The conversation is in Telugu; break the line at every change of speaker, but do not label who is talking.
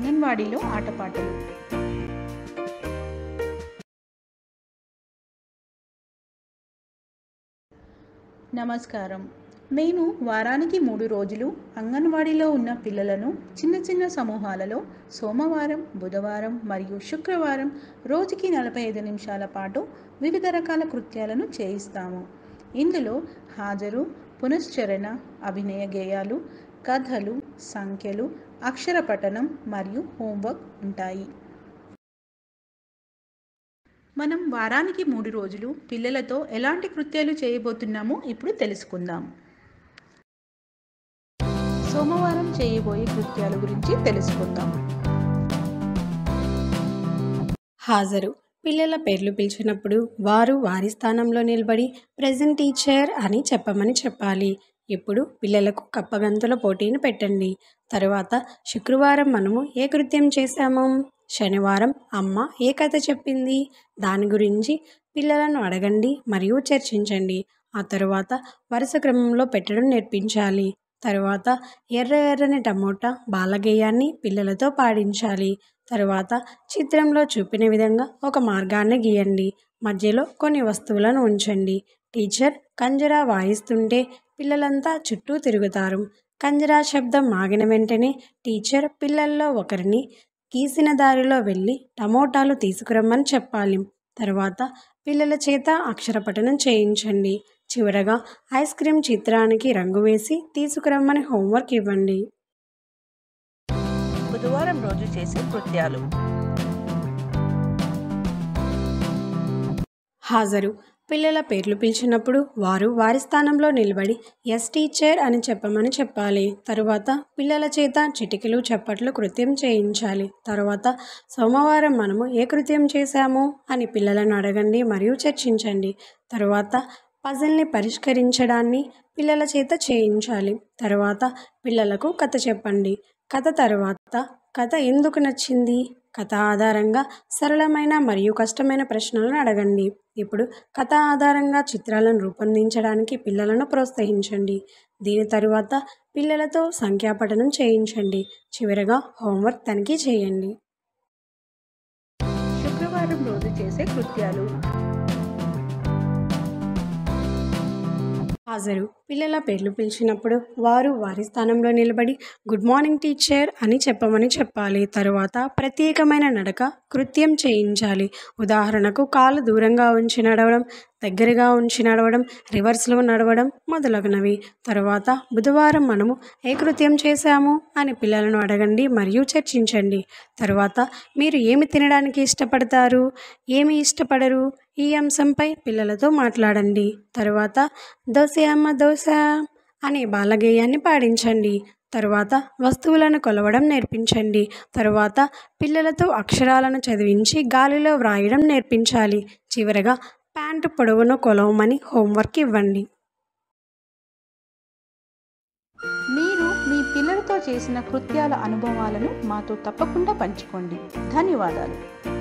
అంగన్వాడీలో ఆటపాటలు నమస్కారం మేము వారానికి మూడు రోజులు అంగన్వాడీలో ఉన్న పిల్లలను చిన్న చిన్న సమూహాలలో సోమవారం బుధవారం మరియు శుక్రవారం రోజుకి నలభై ఐదు నిమిషాల పాటు వివిధ రకాల కృత్యాలను చేయిస్తాము ఇందులో హాజరు పునశ్చరణ అభినయ గేయాలు కథలు సంఖ్యలు అక్షర పఠనం మరియు హోంవర్క్ ఉంటాయి మనం వారానికి మూడు రోజులు పిల్లలతో ఎలాంటి కృత్యాలు చేయబోతున్నామో ఇప్పుడు తెలుసుకుందాం సోమవారం చేయబోయే కృత్యాల గురించి తెలుసుకుందాం
హాజరు పిల్లల పేర్లు పిలిచినప్పుడు వారు వారి స్థానంలో నిలబడి ప్రజెంట్ టీచర్ అని చెప్పమని చెప్పాలి ఇప్పుడు పిల్లలకు కప్పగంతుల పోటీని పెట్టండి తరువాత శుక్రవారం మనము ఏ కృత్యం చేశాము శనివారం అమ్మ ఏ కథ చెప్పింది దాని గురించి పిల్లలను అడగండి మరియు చర్చించండి ఆ తరువాత వరుస క్రమంలో పెట్టడం నేర్పించాలి తరువాత ఎర్ర ఎర్రని టమోటా బాలగేయాన్ని పిల్లలతో పాడించాలి తరువాత చిత్రంలో చూపిన విధంగా ఒక మార్గాన్ని గీయండి మధ్యలో కొన్ని వస్తువులను ఉంచండి టీచర్ కంజరా వాయిస్తుంటే పిల్లలంతా చుట్టూ తిరుగుతారు కంజరా శబ్దం ఆగిన వెంటనే టీచర్ పిల్లల్లో ఒకరిని గీసిన దారిలో వెళ్ళి టమోటాలు తీసుకురమ్మని చెప్పాలి తర్వాత పిల్లల చేత అక్షరపఠనం చేయించండి చివరగా ఐస్ క్రీమ్ చిత్రానికి రంగు వేసి తీసుకురమ్మని హోంవర్క్ ఇవ్వండి
బుధవారం రోజు చేసే కృత్యాలు
హాజరు పిల్లల పేర్లు పిలిచినప్పుడు వారు వారి స్థానంలో నిలబడి ఎస్ టీచర్ అని చెప్పమని చెప్పాలి తరువాత పిల్లల చేత చిటికెలు చప్పట్లు కృత్యం చేయించాలి తరువాత సోమవారం మనము ఏ కృత్యం చేశాము అని పిల్లలను అడగండి మరియు చర్చించండి తరువాత పజిల్ని పరిష్కరించడాన్ని పిల్లల చేత చేయించాలి తరువాత పిల్లలకు కథ చెప్పండి కథ తరువాత కథ ఎందుకు నచ్చింది కథ ఆధారంగా సరళమైన మరియు కష్టమైన ప్రశ్నలను అడగండి ఇప్పుడు కథ ఆధారంగా చిత్రాలను రూపొందించడానికి పిల్లలను ప్రోత్సహించండి దీని తరువాత పిల్లలతో సంఖ్యాపఠనం చేయించండి చివరగా హోంవర్క్ తనిఖీ చేయండి
శుక్రవారం రోజు చేసే కృత్యాలు
హాజరు పిల్లల పేర్లు పిలిచినప్పుడు వారు వారి స్థానంలో నిలబడి గుడ్ మార్నింగ్ టీచర్ అని చెప్పమని చెప్పాలి తరువాత ప్రత్యేకమైన నడక కృత్యం చేయించాలి ఉదాహరణకు కాలు దూరంగా ఉంచి నడవడం దగ్గరగా ఉంచి నడవడం రివర్స్లో నడవడం మొదలగునవి తరువాత బుధవారం మనము ఏ కృత్యం చేశాము అని పిల్లలను అడగండి మరియు చర్చించండి తరువాత మీరు ఏమి తినడానికి ఇష్టపడతారు ఏమి ఇష్టపడరు ఈ అంశంపై పిల్లలతో మాట్లాడండి తరువాత దోశ అమ్మ దోశ అనే బాలగేయాన్ని పాడించండి తరువాత వస్తువులను కొలవడం నేర్పించండి తరువాత పిల్లలతో అక్షరాలను చదివించి గాలిలో వ్రాయడం నేర్పించాలి చివరగా ప్యాంటు పొడవును కొలవమని హోంవర్క్ ఇవ్వండి
మీరు మీ పిల్లలతో చేసిన కృత్యాల అనుభవాలను మాతో తప్పకుండా పంచుకోండి ధన్యవాదాలు